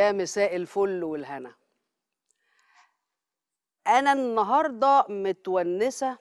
يا مساء الفل والهنا انا النهارده متونسه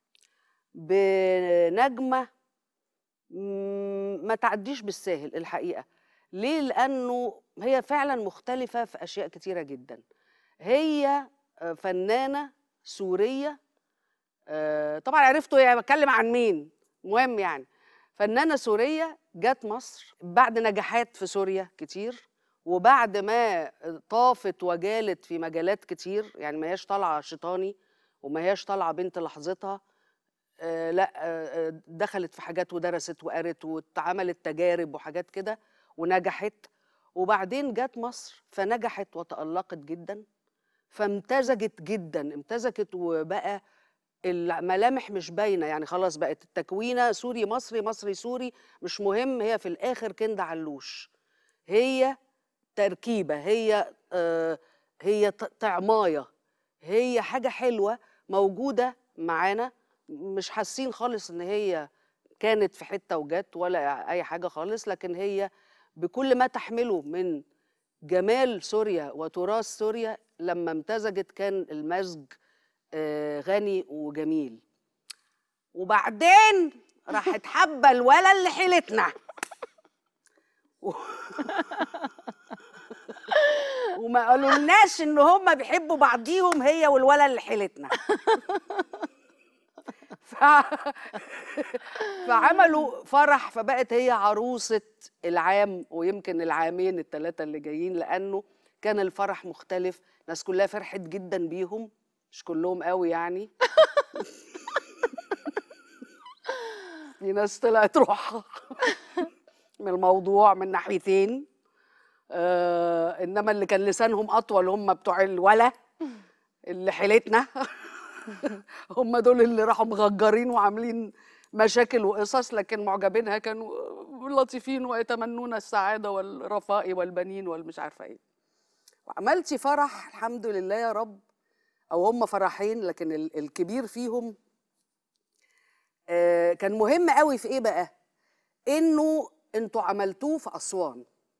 بنجمه مم، ما تعديش بالساهل الحقيقه ليه لانه هي فعلا مختلفه في اشياء كتيره جدا هي آه، فنانه سوريه آه، طبعا عرفتوا يعني بتكلم عن مين مهم يعني فنانه سوريه جت مصر بعد نجاحات في سوريا كتير وبعد ما طافت وجالت في مجالات كتير يعني ما هياش طالعه شيطاني وما هياش طالعه بنت لحظتها آه لا آه آه، دخلت في حاجات ودرست وقرت واتعملت تجارب وحاجات كده ونجحت وبعدين جت مصر فنجحت وتألقت جدا فامتزجت جدا امتزجت وبقى الملامح مش باينه يعني خلاص بقت التكوينه سوري مصري مصري سوري مش مهم هي في الاخر كنده علوش هي تركيبه هي آه هي ط- طعمايه هي حاجه حلوه موجوده معانا مش حاسين خالص ان هي كانت في حته وجت ولا اي حاجه خالص لكن هي بكل ما تحمله من جمال سوريا وتراث سوريا لما امتزجت كان المزج آه، غني وجميل وبعدين راحت حبه الولا اللي حيلتنا و- وما قالولناش ان هم بيحبوا بعضيهم هي والولا اللي حيلتنا ف... فعملوا فرح فبقت هي عروسة العام ويمكن العامين الثلاثة اللي جايين لأنه كان الفرح مختلف الناس كلها فرحت جدا بيهم مش كلهم قوي يعني في ناس طلعت روحها من الموضوع من ناحيتين آه انما اللي كان لسانهم اطول هم بتوع الولا اللي حيلتنا هم دول اللي راحوا مغجرين وعاملين مشاكل وقصص لكن معجبينها كانوا لطيفين ويتمنون السعاده والرفاء والبنين والمش عارفه ايه وعملتي فرح الحمد لله يا رب او هم فرحين لكن ال- الكبير فيهم آه، كان مهم قوي في ايه بقى انه انتوا عملتوه في اسوان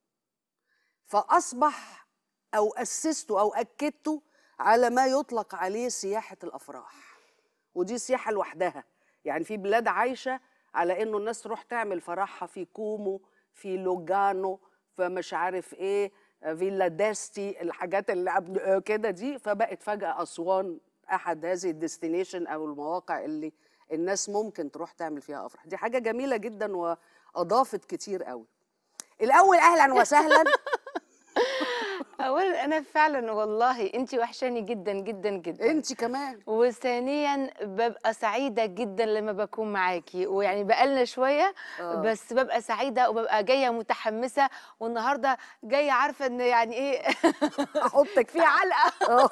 فاصبح او اسستوا او اكدتوا على ما يطلق عليه سياحه الافراح ودي سياحه لوحدها يعني في بلاد عايشه على انه الناس تروح تعمل فرحها في كومو في لوجانو فمش عارف ايه فيلا داستي الحاجات اللي قبل كده دي فبقت فجاه اسوان احد هذه الديستنيشن او المواقع اللي الناس ممكن تروح تعمل فيها افراح دي حاجه جميله جدا واضافت كتير قوي الاول اهلا وسهلا اولا انا فعلا والله انت وحشاني جدا جدا جدا انت كمان وثانيا ببقى سعيده جدا لما بكون معاكي ويعني بقالنا شويه آه. بس ببقى سعيده وببقى جايه متحمسه والنهارده جايه عارفه ان يعني ايه احطك في علقه آه.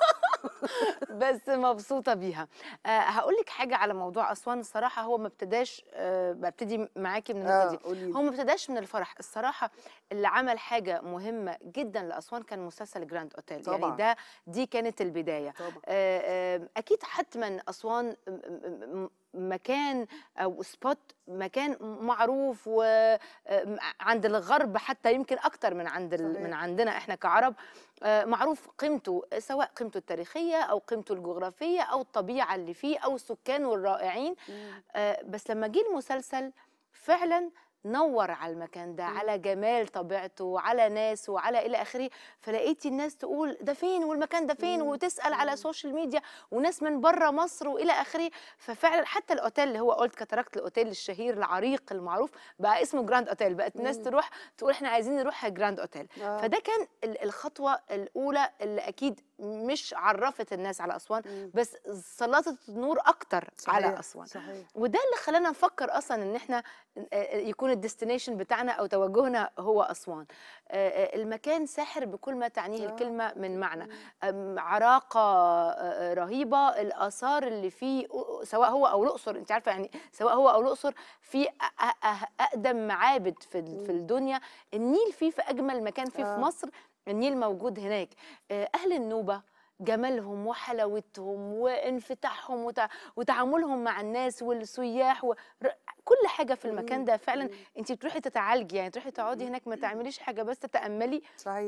بس مبسوطه بيها أه هقول لك حاجه على موضوع اسوان الصراحه هو ما ابتداش أه ببتدي معاكي من النقطه آه، دي قولي لي. هو ما ابتداش من الفرح الصراحه اللي عمل حاجه مهمه جدا لاسوان كان مسلسل جراند اوتيل طبعاً. يعني ده دي كانت البدايه طبعا آه، آه، اكيد حتما اسوان م- م- م- مكان او سبوت مكان معروف وعند الغرب حتى يمكن اكتر من عند ال- صحيح. من عندنا احنا كعرب آه، معروف قيمته سواء قيمته التاريخيه او قيمته الجغرافيه او الطبيعه اللي فيه او سكانه الرائعين آه، بس لما جه المسلسل فعلا نور على المكان ده مم. على جمال طبيعته على ناسه على الى اخره فلقيتي الناس تقول ده فين والمكان ده فين مم. وتسال على مم. السوشيال ميديا وناس من بره مصر والى اخره ففعلا حتى الاوتيل اللي هو قلت كتركت الاوتيل الشهير العريق المعروف بقى اسمه جراند اوتيل بقت الناس مم. تروح تقول احنا عايزين نروح جراند اوتيل آه. فده كان ال- الخطوه الاولى اللي اكيد مش عرفت الناس على اسوان مم. بس سلطت النور اكتر على صحيح، اسوان صحيح وده اللي خلانا نفكر اصلا ان احنا آه، يكون الديستنيشن بتاعنا او توجهنا هو اسوان آه، آه، المكان ساحر بكل ما تعنيه آه. الكلمه من معنى أم، عراقه آه، آه، رهيبه الاثار اللي فيه أ- سواء هو او الاقصر انت عارفه يعني سواء هو او الاقصر في أ- أ- أ- اقدم معابد في ال- في الدنيا النيل فيه في اجمل مكان فيه آه. في مصر النيل موجود هناك آه، اهل النوبه جمالهم وحلاوتهم وانفتاحهم وتع... وتعاملهم مع الناس والسياح و... ر- كل حاجه في المكان ده فعلا انت بتروحي تتعالجي يعني تروحي تقعدي هناك ما تعمليش حاجه بس تتاملي صحيح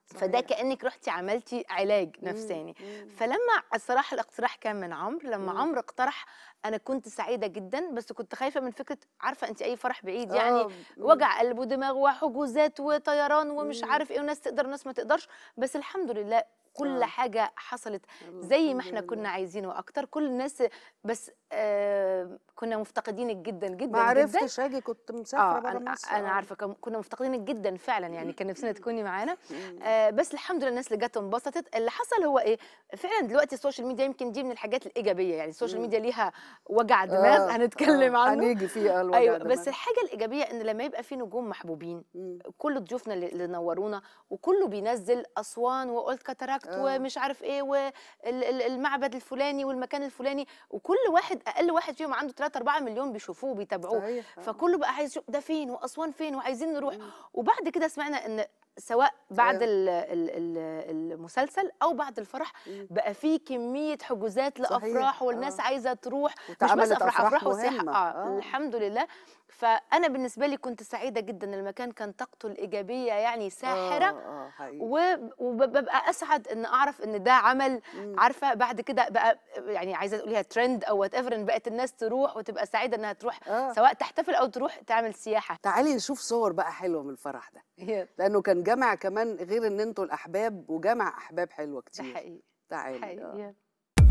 فده صحيح. كانك رحتي عملتي علاج مم، نفساني مم. فلما الصراحه الاقتراح كان من عمرو لما مم. عمرو اقترح انا كنت سعيده جدا بس كنت خايفه من فكره عارفه انت اي فرح بعيد يعني آه، وجع قلب ودماغ وحجوزات وطيران ومش مم. عارف ايه وناس تقدر وناس ما تقدرش بس الحمد لله كل آه. حاجه حصلت يلا، زي ما الحمد احنا كنا لله. عايزينه واكتر كل الناس بس آه كنا مفتقدينك جدا جدا ما جدا عرفتش اجي كنت مسافره اه بره انا, مصر أنا آه. عارفه كم- كنا مفتقدينك جدا فعلا يعني كان نفسنا تكوني معانا مم. آه بس الحمد لله الناس اللي جت انبسطت اللي حصل هو ايه فعلا دلوقتي السوشيال ميديا يمكن دي من الحاجات الايجابيه يعني السوشيال مم. ميديا ليها وجع دماغ آه، هنتكلم آه، عنه هنيجي فيه الوجع ايوه دماغ. بس الحاجه الايجابيه ان لما يبقى في نجوم محبوبين مم. كل ضيوفنا اللي اللي نورونا وكله بينزل اسوان وقلت كاتاراكت آه. ومش عارف ايه والمعبد الفلاني والمكان الفلاني وكل واحد اقل واحد فيهم عنده 3 4 مليون بيشوفوه وبيتابعوه صحيح آه. فكله بقى عايز يشوف ده فين واسوان فين وعايزين نروح مم. وبعد كده سمعنا ان سواء بعد أيوة. ال- ال- ال- المسلسل او بعد الفرح مم. بقى في كميه حجوزات صحيح، لافراح والناس آه. عايزه تروح مش بس واتعملت افراح أفراح افراح وسياحه مهمة، آه, آه. الحمد لله فانا بالنسبه لي كنت سعيده جدا المكان كان طاقته الايجابيه يعني ساحره اه اه حقيقي و- وببقى اسعد ان اعرف ان ده عمل مم. عارفه بعد كده بقى يعني عايزه تقوليها ترند او وات ايفر ان بقت الناس تروح وتبقى سعيده انها تروح آه. سواء تحتفل او تروح تعمل سياحه تعالي نشوف صور بقى حلوه من الفرح ده لانه كان جمع كمان غير ان انتوا الاحباب وجمع احباب حلوه ده كتير حقيقي تعالي حقيقي آه. يلا.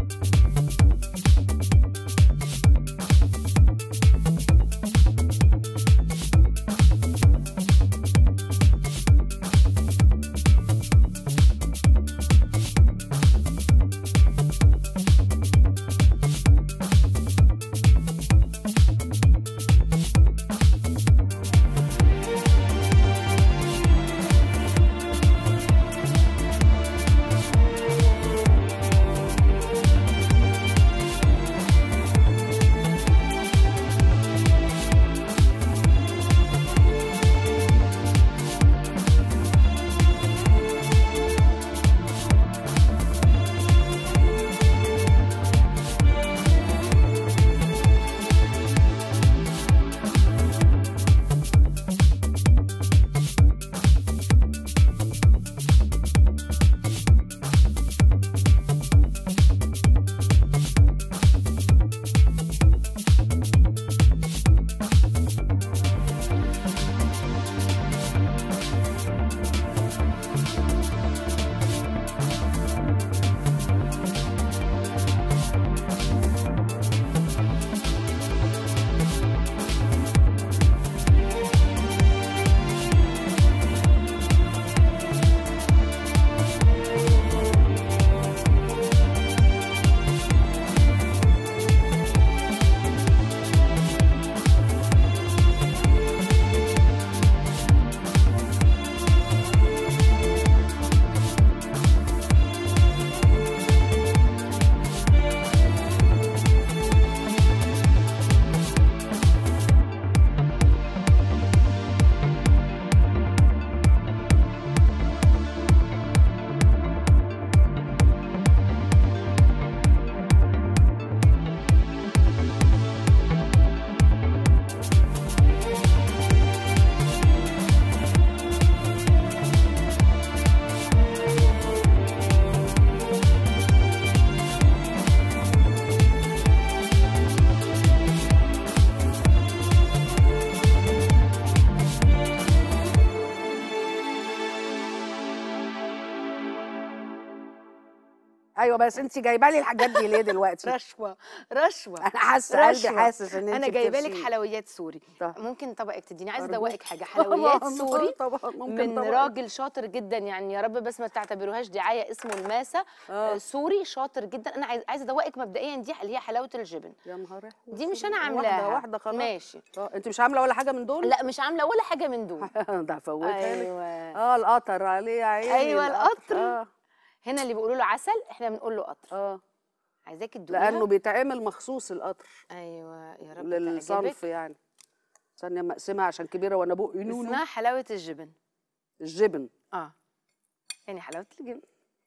ايوه بس انت جايبه لي الحاجات دي ليه دلوقتي رشوه رشوه انا حاسه قلبي رشوة. حاسس ان انت انا جايبه لك بترسمي. حلويات سوري طب. ممكن طبقك تديني عايزه أرجوك. ادوقك حاجه حلويات طبعاً، سوري طبعا ممكن من طبعا راجل شاطر جدا يعني يا رب بس ما تعتبروهاش دعايه اسمه الماسه آه. آه. سوري شاطر جدا انا عايز عايزه ادوقك مبدئيا دي اللي هي حلاوه الجبن يا نهار أحمد. دي مش انا واحده عاملاها واحده خلاص ماشي آه، انت مش عامله ولا حاجه من دول لا مش عامله ولا حاجه من دول ده فوتها لك ايوه اه القطر عليه يا عيني أيوة، القطر. اه هنا اللي بيقولوا له عسل احنا بنقول له قطر اه عايزاكي تدوقيها لانه بيتعمل مخصوص القطر ايوه يا رب للصنف تعجبك يعني ثانيه مقسمه عشان كبيره وانا بقي نونو اسمها حلاوه الجبن الجبن اه يعني حلاوه الجبن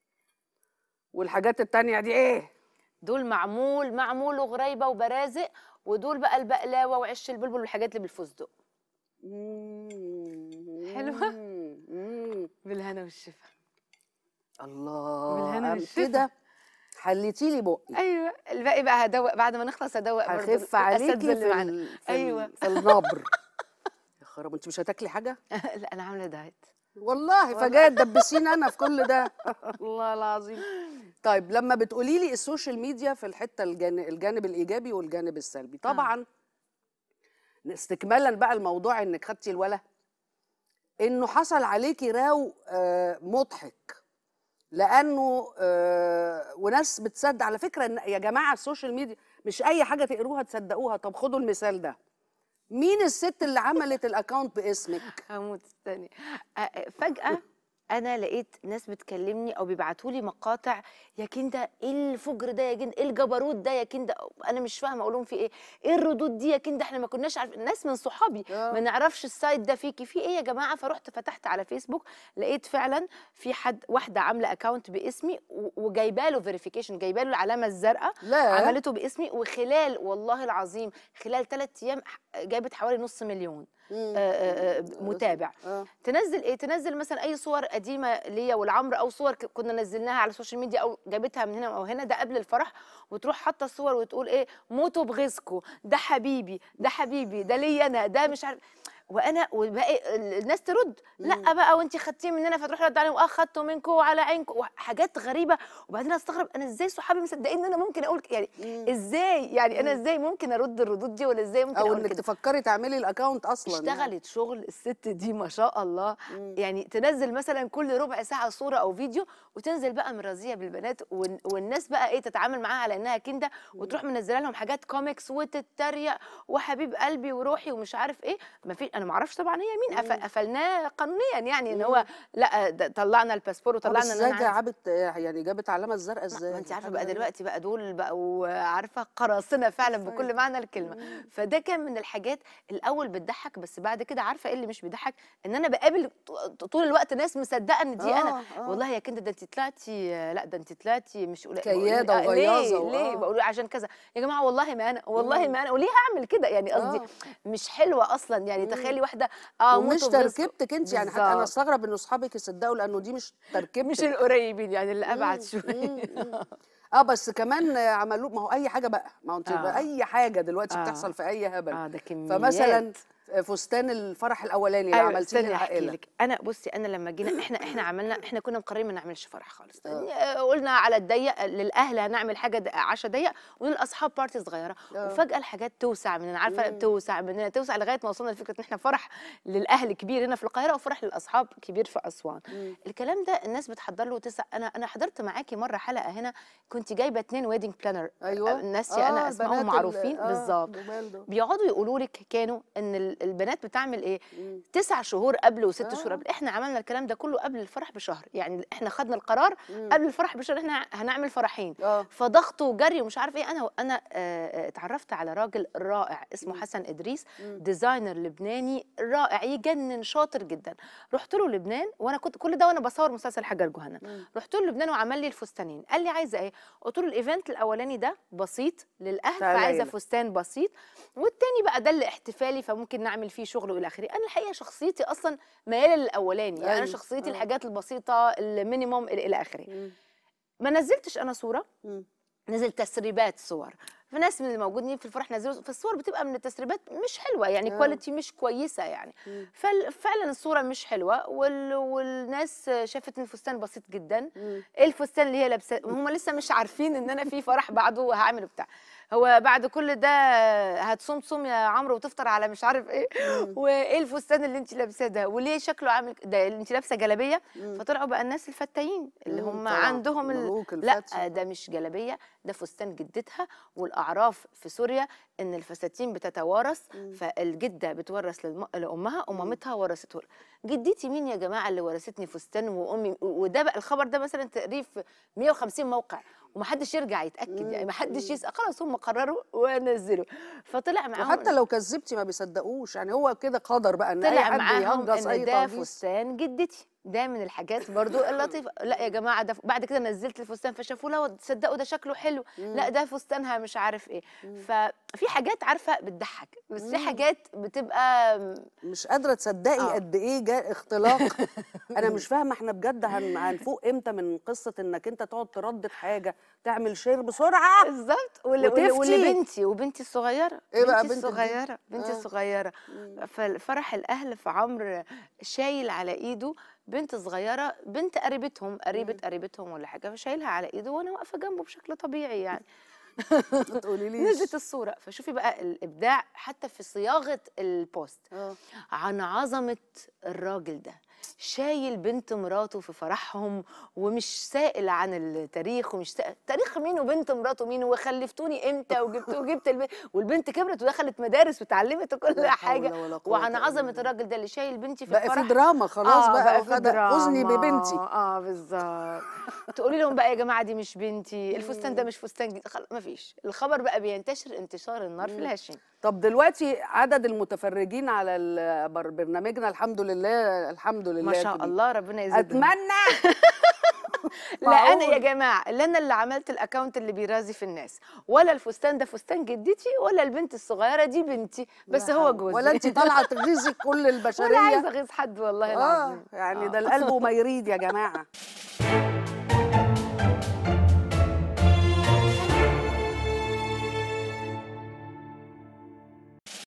والحاجات التانية دي ايه دول معمول معمول وغريبه وبرازق ودول بقى البقلاوه وعش البلبل والحاجات اللي بالفستق مم. حلوة؟ مم. بالهنا والشفا الله بالهنا قام والشفا. كده حليتي لي بقي ايوه الباقي بقى هدوق بعد ما نخلص هدوق برضه هخف عليكي الأساتذة اللي في, معانا. ال... في, أيوة. ال... في النبر يا خراب انت مش هتاكلي حاجه لا انا عامله دايت والله فجايه تدبسيني انا في كل ده والله العظيم طيب لما بتقولي لي السوشيال ميديا في الحته الجانب, الجانب الايجابي والجانب السلبي طبعا استكمالا بقى الموضوع انك خدتي الولا انه حصل عليكي راو آه، مضحك لانه آه، وناس بتصدق على فكره إن يا جماعه السوشيال ميديا مش اي حاجه تقروها تصدقوها طب خدوا المثال ده مين الست اللي عملت الاكونت باسمك هموت استني آه، آه، فجأة أنا لقيت ناس بتكلمني أو بيبعتوا لي مقاطع يا كندا إيه الفجر ده يا كندا إيه الجبروت ده يا كندا أنا مش فاهمة أقول لهم في إيه إيه الردود دي يا كندا إحنا ما كناش عارفين ناس من صحابي آه. ما نعرفش السايت ده فيكي في إيه يا جماعة فرحت فتحت على فيسبوك لقيت فعلا في حد واحدة عاملة أكاونت باسمي و- وجايبه له فيريفيكيشن جايبه له العلامة الزرقاء لا عملته باسمي وخلال والله العظيم خلال ثلاث أيام ح- جابت حوالي نص مليون مم. آه، آه، آه، متابع آه. تنزل ايه تنزل مثلا اي صور قديمه ليا والعمر او صور ك- كنا نزلناها على السوشيال ميديا او جابتها من هنا او هنا ده قبل الفرح وتروح حاطه الصور وتقول ايه موتوا بغيظكم ده حبيبي ده حبيبي ده ليا انا ده مش عارف وانا وباقي ال- الناس ترد لا بقى وانت خدتيه مننا فتروح رد عليهم اه خدته منكم وعلى عينكم وحاجات غريبه وبعدين استغرب انا ازاي صحابي مصدقين ان انا ممكن اقول ك- يعني ازاي يعني انا ازاي ممكن ارد الردود دي ولا ازاي ممكن او اقول انك كده تفكري تعملي الاكونت اصلا يعني. اشتغلت شغل الست دي ما شاء الله يعني تنزل مثلا كل ربع ساعه صوره او فيديو وتنزل بقى مرازيه بالبنات وال- والناس بقى ايه تتعامل معاها على انها كنده وتروح منزله لهم حاجات كوميكس وتتريق وحبيب قلبي وروحي ومش عارف ايه ما في انا ما اعرفش طبعا هي مين قف- قفلناه قانونيا يعني ان هو لا ده طلعنا الباسبور طب وطلعنا ان ازاي انا عندي- جابت يعني جابت علامه الزرقاء ازاي ما انت عارفه حاجة بقى غريبة. دلوقتي بقى دول بقوا عارفه قراصنه فعلا بكل معنى الكلمه فده كان من الحاجات الاول بتضحك بس بعد كده عارفه ايه اللي مش بيضحك ان انا بقابل ط- طول الوقت ناس مصدقه ان دي انا آه، آه. والله يا كندا ده انت طلعتي لا ده انت طلعتي مش قليل كيادة آه، وغياظة ليه و- ليه آه. بقول له عشان كذا يا جماعه والله ما انا والله ما انا وليه هعمل كده يعني قصدي آه. مش حلوه اصلا يعني تخيلي واحده اه ومش موتوا بغيظكم. تركيبتك انت يعني حتى انا بالظبط. استغرب ان اصحابك يصدقوا لانه دي مش تركيبتك مش القريبين يعني اللي ابعد مم، شويه مم، مم. اه بس كمان عملوه ما هو اي حاجه بقى ما هو انت آه. اي حاجه دلوقتي آه. بتحصل في اي هبل اه ده كميات فمثلا فستان الفرح الاولاني اللي عملتيه استني احكي للعائله لك انا بصي انا لما جينا احنا احنا عملنا احنا كنا مقررين ما نعملش فرح خالص آه، قلنا على الضيق للاهل هنعمل حاجه د- عشاء ضيق وللاصحاب بارتي صغيره آه. وفجاه الحاجات توسع مننا عارفه توسع مننا توسع لغايه ما وصلنا لفكره ان احنا فرح للاهل كبير هنا في القاهره وفرح للاصحاب كبير في اسوان الكلام ده الناس بتحضر له تسع انا انا حضرت معاكي مره حلقه هنا كنت جايبه اتنين ويدنج بلانر ايوه الناس آه، انا اسمائهم البنات ال- معروفين آه، بالظبط جمال دول. بيقعدوا يقولوا لك كانوا ان ال- البنات بتعمل ايه تسع شهور قبل وست شهور آه. قبل احنا عملنا الكلام ده كله قبل الفرح بشهر يعني احنا خدنا القرار قبل الفرح بشهر احنا هنعمل فرحين اه فضغط وجري ومش عارف ايه انا انا آه، آه، اتعرفت على راجل رائع اسمه حسن ادريس ديزاينر لبناني رائع يجنن شاطر جدا رحت له لبنان وانا كنت كل ده وانا بصور مسلسل حجر جهنم رحت له لبنان وعمل لي الفستانين قال لي عايزه ايه قلت له الايفنت الاولاني ده بسيط للاهل بتاع فعايزه العيلة. فستان بسيط والتاني بقى ده اللي احتفالي فممكن نعمل فيه شغل والى اخره انا الحقيقه شخصيتي اصلا مياله للاولاني يعني انا أيوة، شخصيتي آه. الحاجات البسيطه المينيموم الى اخره مم. ما نزلتش انا صوره مم. نزل تسريبات صور في ناس من اللي موجودين في الفرح نزلوا فالصور بتبقى من التسريبات مش حلوه يعني آه. كواليتي مش كويسه يعني ففعلا الصوره مش حلوه وال... والناس شافت ان الفستان بسيط جدا مم. ايه الفستان اللي هي لابساه هم لسه مش عارفين ان انا في فرح بعده وهعمل بتاع هو بعد كل ده هتصوم تصوم يا عمرو وتفطر على مش عارف ايه وايه الفستان اللي انت لابساه ده وليه شكله عامل ك- ده انت لابسه جلابيه فطلعوا بقى الناس الفتاين اللي مم، هم طبعاً، عندهم ال... ملوك لا الفتي. ده مش جلابيه ده فستان جدتها والاعراف في سوريا ان الفساتين بتتوارث فالجده بتورث للم... لامها ومامتها ورثته لها. جدتي مين يا جماعه اللي ورثتني فستان وامي وده بقى الخبر ده مثلا تقريب في 150 موقع ومحدش يرجع يتاكد يعني محدش يسال خلاص هم قرروا ونزلوا فطلع معاهم وحتى لو كذبتي ما بيصدقوش يعني هو كده قدر بقى ان اي طلع حد معاهم يهجص ان اي ده تهجيص فستان جدتي ده من الحاجات برضو اللطيفه لا يا جماعه ده ف- بعد كده نزلت الفستان فشافوه لا تصدقوا ده شكله حلو لا ده فستانها مش عارف ايه ففي حاجات عارفه بتضحك بس في مم. حاجات بتبقى مش قادره تصدقي آه. قد ايه جاء اختلاق انا مش فاهمه احنا بجد هن... هنفوق امتى من قصه انك انت تقعد تردد حاجه تعمل شير بسرعه بالظبط واللي واللي- واللي وتفتي. بنتي وبنتي الصغيره إيه بقى بنتي بنتك دي؟ الصغيره بنتي آه. الصغيره ففرح الاهل في عمرو شايل على ايده بنت صغيره بنت قريبتهم قريبه قريبتهم ولا حاجه فشايلها على ايده وانا واقفه جنبه بشكل طبيعي يعني ما تقوليليش نزلت الصوره فشوفي بقى الابداع حتى في صياغه البوست آه. عن عظمه الراجل ده شايل بنت مراته في فرحهم ومش سائل عن التاريخ ومش سائل تاريخ مين وبنت مراته مين وخلفتوني امتى وجبت وجبت البنت والبنت كبرت ودخلت مدارس وتعلمت وكل لا حول حاجه ولا قوة وعن إلا عظمه بالله. الراجل ده اللي شايل بنتي في بقى الفرح في دراما خلاص آه بقى في واخد اذني دراما. ببنتي اه بالظبط تقولي لهم بقى يا جماعه دي مش بنتي الفستان ده مش فستان جديد خلاص مفيش الخبر بقى بينتشر انتشار النار في الهشيم طب دلوقتي عدد المتفرجين على ال- بر- برنامجنا الحمد لله الحمد لله ما شاء كبير. الله ربنا يزيدهم اتمنى لا انا معقول. يا جماعه لا انا اللي عملت الاكونت اللي بيرازي في الناس ولا الفستان ده فستان جدتي ولا البنت الصغيره دي بنتي بس لا هو حول. جوزي ولا انت طالعه تغيظي كل ولا البشريه عايزه اغيظ حد والله اه العظيم يعني آه. ده القلب ما يريد يا جماعه